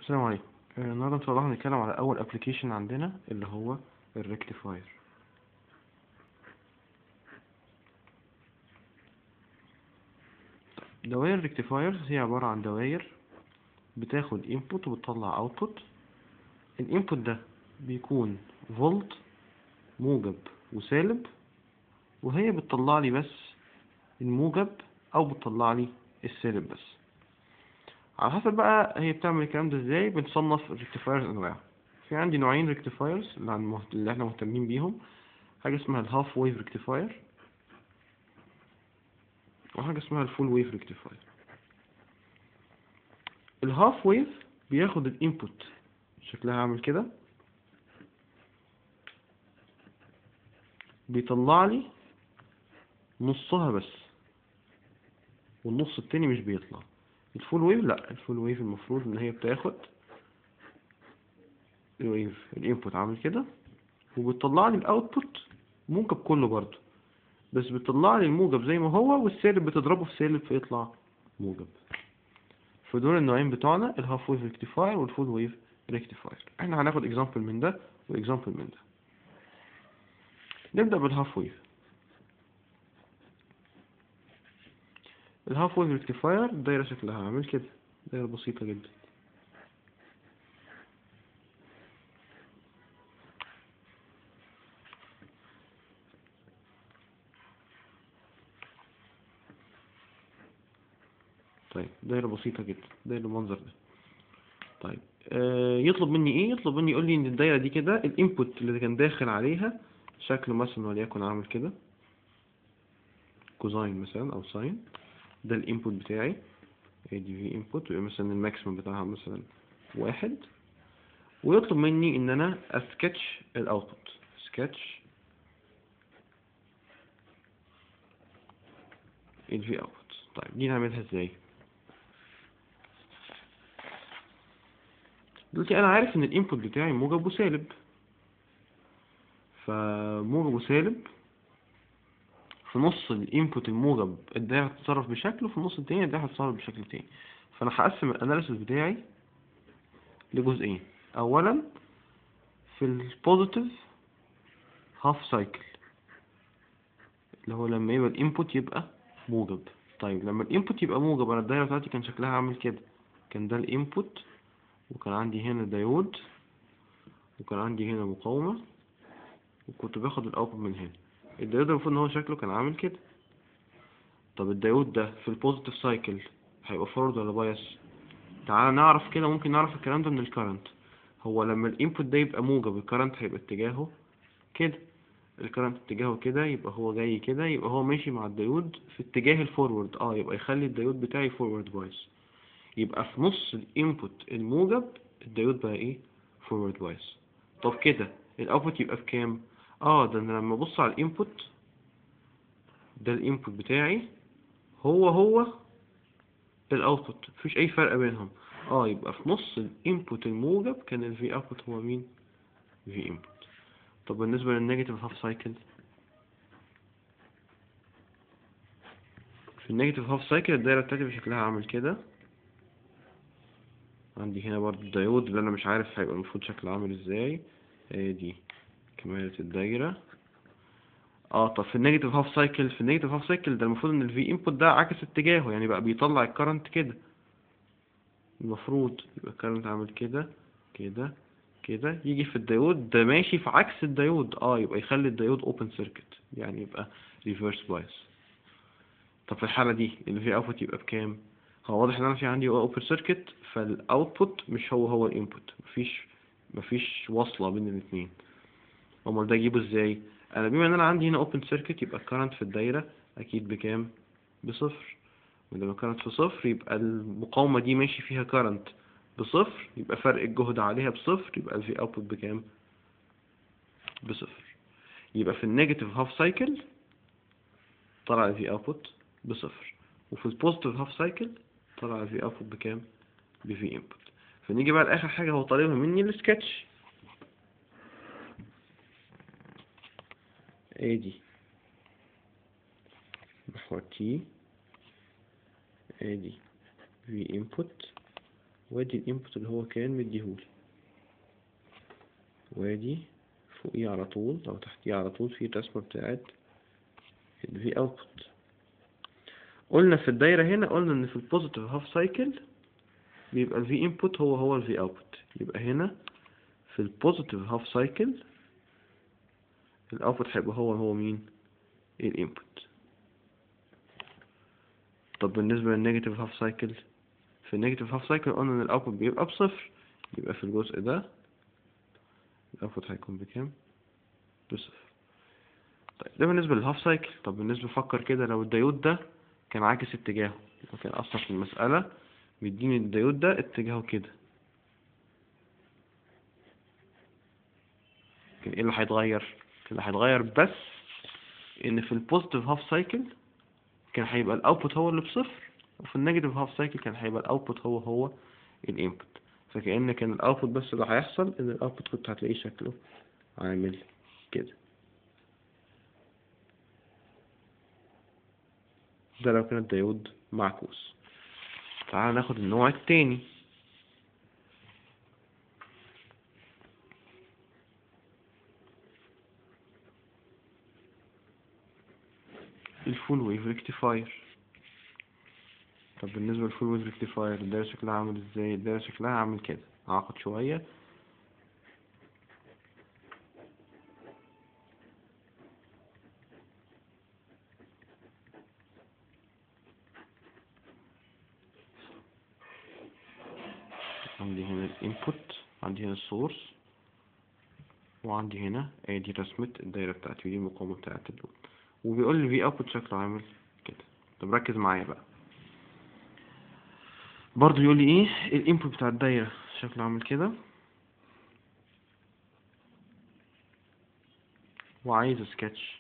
السلام عليكم آه، النهارده ان شاء الله هنتكلم على اول ابلكيشن عندنا اللي هو الريكتيفاير دوائر الريكتيفاير هي عبارة عن دوائر بتاخد input وبتطلع output الانبوت ده بيكون فولت موجب وسالب وهي بتطلع لي بس الموجب او بتطلع لي السالب بس على حسب بقى هي بتعمل الكلام ده ازاي بنصنف الريكتيفايرز انواع في عندي نوعين ريكتيفايرز اللي, عن مهت... اللي احنا مهتمين بيهم حاجة اسمها الهاف ويف ريكتيفاير وحاجة اسمها الفول ويف ريكتيفاير الهاف ويف بياخد الانبوت شكلها عامل كده بيطلع لي نصها بس والنص التاني مش بيطلع الفول ويف لا الفول ويف المفروض ان هي بتاخد الويف الانبوت عامل كده وبتطلع لي الاوتبوت موجب كله برضه بس بتطلع لي الموجب زي ما هو والسالب بتضربه في سالب فيطلع موجب فدول النوعين بتوعنا الهاف ويف ريكتيفاير والفول ويف ريكتيفاير احنا هناخد اكزامبل من ده واكزامبل من ده نبدأ بالهاف ويف الهاف ويف ريكتيفاير الدايرة شكلها عامل كده دايرة بسيطة جدا طيب دايرة بسيطة جدا دايرة المنظر ده طيب آه يطلب مني ايه يطلب مني يقول لي ان الدايرة دي كده الانبوت اللي كان داخل عليها شكله مثلا وليكن عامل كده كوزاين مثلا او ساين ده الانبوت بتاعي ادي في انبوت ويبقى مثلا الماكسيمم بتاعها مثلا واحد ويطلب مني ان انا اسكتش الاوتبوت سكتش الفي اوتبوت طيب دي نعملها ازاي دلوقتي انا عارف ان الانبوت بتاعي موجب وسالب فموجب وسالب في نص الانبوت الموجب الدايرة هتتصرف بشكل وفي النص التاني الدايرة هتتصرف بشكل تاني فانا هقسم الاناليسيس بتاعي لجزئين اولا في البوزيتيف هاف سايكل اللي هو لما يبقى الانبوت يبقى موجب طيب لما الانبوت يبقى موجب انا الدايرة بتاعتي كان شكلها عامل كده كان ده الانبوت وكان عندي هنا دايود وكان عندي هنا مقاومة وكنت باخد الاوتبوت من هنا الدايود المفروض ان هو شكله كان عامل كده طب الدايود ده في البوزيتيف سايكل هيبقى فورورد ولا بايس تعالى نعرف كده ممكن نعرف الكلام ده من الكرنت هو لما الانبوت ده يبقى موجب الكرنت هيبقى اتجاهه كده الكرنت اتجاهه كده يبقى هو جاي كده يبقى هو ماشي مع الدايود في اتجاه الفورورد اه يبقى يخلي الدايود بتاعي فورورد بايس يبقى في نص الانبوت الموجب الدايود بقى ايه فورورد بايس طب كده الاوتبوت يبقى بكام اه ده انا لما ابص على الانبوت ده الانبوت بتاعي هو هو الاوتبوت مفيش اي فرق بينهم اه يبقى في نص الانبوت الموجب كان الفي اوتبوت هو مين في انبوت طب بالنسبه للنيجاتيف هاف سايكل في النيجاتيف هاف سايكل الدايره بتاعتي شكلها عامل كده عندي هنا برضه الدايود اللي انا مش عارف هيبقى المفروض شكله عامل ازاي ادي كمالة الدايرة اه طب في النيجاتيف هاف سايكل في النيجاتيف هاف سايكل ده المفروض ان الفي انبوت ده عكس اتجاهه يعني بقى بيطلع الكرنت كده المفروض يبقى الكرنت عامل كده كده كده يجي في الدايود ده ماشي في عكس الدايود اه يبقى يخلي الدايود اوبن سيركت يعني يبقى ريفرس بايس طب في الحالة دي الفي اوتبوت يبقى بكام هو واضح ان انا في عندي اوبن سيركت فالاوتبوت مش هو هو الانبوت مفيش مفيش وصلة بين الاثنين امال ده اجيبه ازاي انا بما ان انا عندي هنا اوبن سيركت يبقى الكرنت في الدايره اكيد بكام بصفر ولما الكرنت في صفر يبقى المقاومه دي ماشي فيها كرنت بصفر يبقى فرق الجهد عليها بصفر يبقى الفي اوتبوت بكام بصفر يبقى في النيجاتيف هاف سايكل طلع الفي اوتبوت بصفر وفي البوزيتيف هاف سايكل طلع الفي اوتبوت بكام بفي انبوت فنيجي بقى لاخر حاجه هو طالبها مني السكتش ادي محور تي ادي في انبوت وادي الانبوت اللي هو كان مديهولي وادي فوقيه على طول او تحتيه على طول في الرسمة بتاعت الفي اوتبوت قلنا في الدايرة هنا قلنا ان في البوزيتيف هاف سايكل بيبقى الفي انبوت هو هو الفي اوتبوت يبقى هنا في البوزيتيف هاف سايكل الاوتبوت هيبقى هو هو مين الانبوت طب بالنسبة للنيجاتيف هاف سايكل في النيجاتيف هاف سايكل قلنا ان الاوتبوت بيبقى بصفر يبقى في الجزء ده الاوتبوت هيكون بكام بصفر طيب ده بالنسبة للهاف سايكل طب بالنسبة فكر كده لو الديود ده كان عاكس اتجاهه يبقى كان اصلا في المسألة بيديني الديود ده اتجاهه كده كان ايه اللي هيتغير اللي هيتغير بس ان في البوزيتيف هاف سايكل كان هيبقى الاوتبوت هو اللي بصفر وفي النيجاتيف هاف سايكل كان هيبقى الاوتبوت هو هو الانبوت فكأن كان الاوتبوت بس اللي هيحصل ان الاوتبوت كنت هتلاقيه شكله عامل كده ده لو كان الديود معكوس تعال ناخد النوع التاني الفول ويف ريكتيفاير طب بالنسبة للفول ويف ريكتيفاير الدايرة شكلها عامل ازاي الدايرة شكلها عامل كده اعقد شوية عندي هنا الانبوت عندي هنا السورس وعندي هنا ادي رسمة الدايرة بتاعتي ودي المقاومة بتاعت اللود وبيقول لي في اوتبوت شكله عامل كده طب ركز معايا بقى برضو يقول لي ايه الانبوت بتاع الدايرة شكله عامل كده وعايز سكتش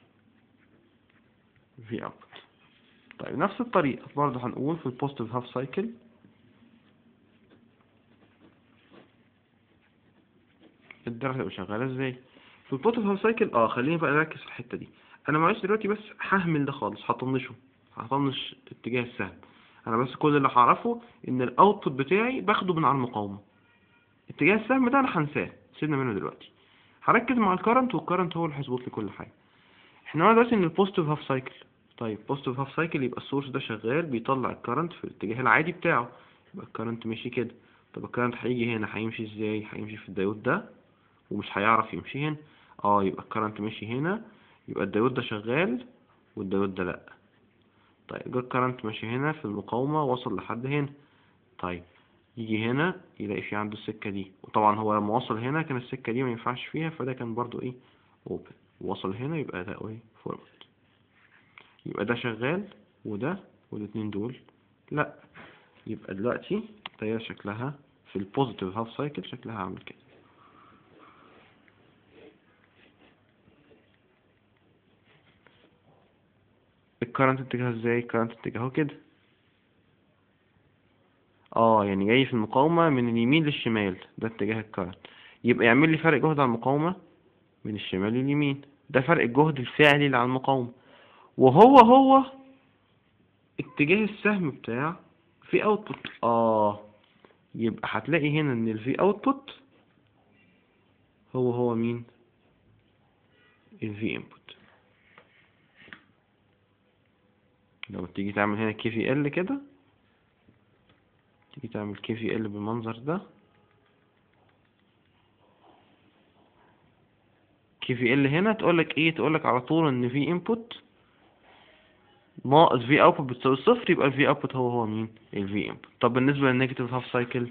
في اوتبوت طيب نفس الطريقة برضو هنقول في البوزيتيف هاف سايكل الدايرة هتبقى شغالة ازاي في البوزيتيف هاف سايكل اه خليني بقى نركز في الحتة دي انا معلش دلوقتي بس ههمل ده خالص هطنشه هطنش اتجاه السهم انا بس كل اللي هعرفه ان الاوتبوت بتاعي باخده من على المقاومه اتجاه السهم ده انا هنساه سيبنا منه دلوقتي هركز مع الكرنت والكرنت هو اللي هيظبط لي كل حاجه احنا قلنا دلوقتي ان البوزيتيف هاف سايكل طيب بوزيتيف هاف سايكل يبقى السورس ده شغال بيطلع الكرنت في الاتجاه العادي بتاعه يبقى الكرنت ماشي كده طب الكرنت هيجي هنا هيمشي ازاي هيمشي في الدايود ده ومش هيعرف يمشي هنا اه يبقى الكرنت ماشي هنا يبقى الدايود ده شغال والدايود ده لا طيب جه الكرنت ماشي هنا في المقاومة وصل لحد هنا طيب يجي هنا يلاقي في عنده السكة دي وطبعا هو لما وصل هنا كان السكة دي ما ينفعش فيها فده كان برضو ايه اوبن وصل هنا يبقى ده ايه فورورد يبقى ده شغال وده والاتنين دول لا يبقى دلوقتي التيار شكلها في البوزيتيف هاف سايكل شكلها عامل كده الكرنت اتجاهه ازاي الكرنت اتجاهه كده اه يعني جاي في المقاومة من اليمين للشمال ده اتجاه الكرنت يبقى يعمل لي فرق جهد على المقاومة من الشمال لليمين ده فرق الجهد الفعلي اللي على المقاومة وهو هو اتجاه السهم بتاع في اوتبوت اه يبقى هتلاقي هنا ان الفي اوتبوت هو هو مين الفي انبوت لو تيجي تعمل هنا كي في ال كده تيجي تعمل كي في ال بالمنظر ده كي في ال هنا تقولك ايه تقولك على طول ان في انبوت ناقص في اوتبوت بتساوي صفر يبقى الفي اوتبوت هو هو مين الفي انبوت طب بالنسبة للنيجاتيف هاف سايكل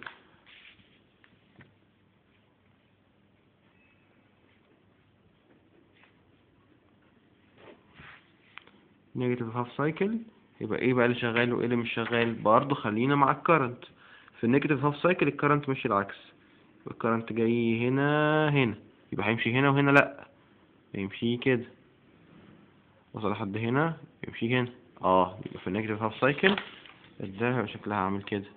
نيجاتيف هاف سايكل يبقى ايه بقى اللي شغال وايه اللي مش شغال برضه خلينا مع الكرنت في النيجاتيف هاف سايكل الكرنت ماشي العكس الكرنت جاي هنا هنا يبقى هيمشي هنا وهنا لا هيمشي كده وصل لحد هنا يمشي هنا اه يبقى في النيجاتيف هاف سايكل الدايرة شكلها عامل كده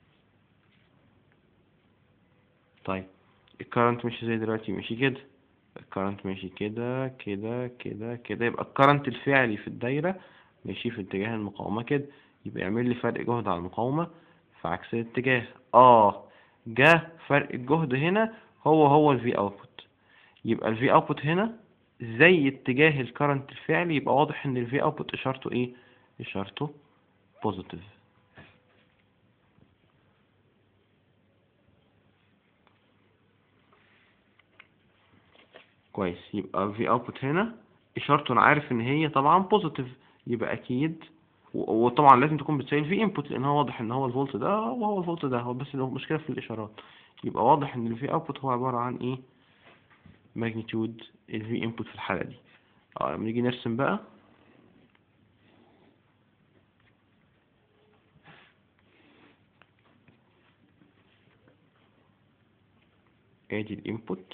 طيب الكرنت مش زي دلوقتي ماشي كده الكرنت ماشي كده كده كده كده يبقى الكرنت الفعلي في الدايرة ماشي في اتجاه المقاومة كده يبقى يعمل لي فرق جهد على المقاومة في عكس الاتجاه اه جه فرق الجهد هنا هو هو الفي اوتبوت يبقى الفي اوتبوت هنا زي اتجاه الكرنت الفعلي يبقى واضح ان الفي اوتبوت اشارته ايه اشارته بوزيتيف كويس يبقى في اوتبوت هنا اشارته انا عارف ان هي طبعا بوزيتيف يبقى اكيد و- وطبعا لازم تكون بتساوي الفي انبوت لان هو واضح ان هو الفولت ده وهو الفولت ده هو بس المشكله في الاشارات يبقى واضح ان الفي اوتبوت هو عباره عن ايه ماجنتيود الفي انبوت في الحاله دي اه لما نيجي نرسم بقى ادي الانبوت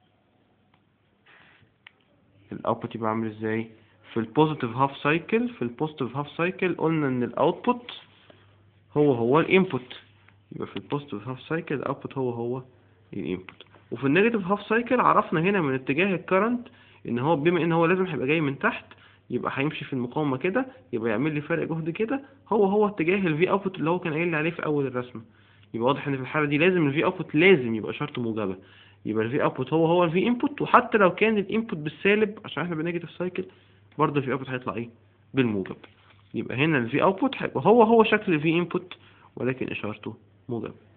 الاوتبوت يبقى عامل ازاي في البوزيتيف هاف سايكل في البوزيتيف هاف سايكل قلنا ان الاوتبوت هو هو الانبوت يبقى في البوزيتيف هاف سايكل الاوتبوت هو هو الانبوت وفي النيجاتيف هاف سايكل عرفنا هنا من اتجاه الكرنت ان هو بما ان هو لازم هيبقى جاي من تحت يبقى هيمشي في المقاومة كده يبقى يعمل لي فرق جهد كده هو هو اتجاه الفي اوتبوت اللي هو كان قايل لي عليه في اول الرسمة يبقى واضح ان في الحالة دي لازم الفي اوتبوت لازم يبقى اشارته موجبة يبقى الفي اوتبوت هو هو الفي انبوت وحتى لو كان الانبوت بالسالب عشان احنا بنيجاتيف سايكل برضه الفي اوتبوت هيطلع ايه بالموجب يبقى هنا الفي اوتبوت هيبقى هو هو شكل الفي انبوت ولكن اشارته موجب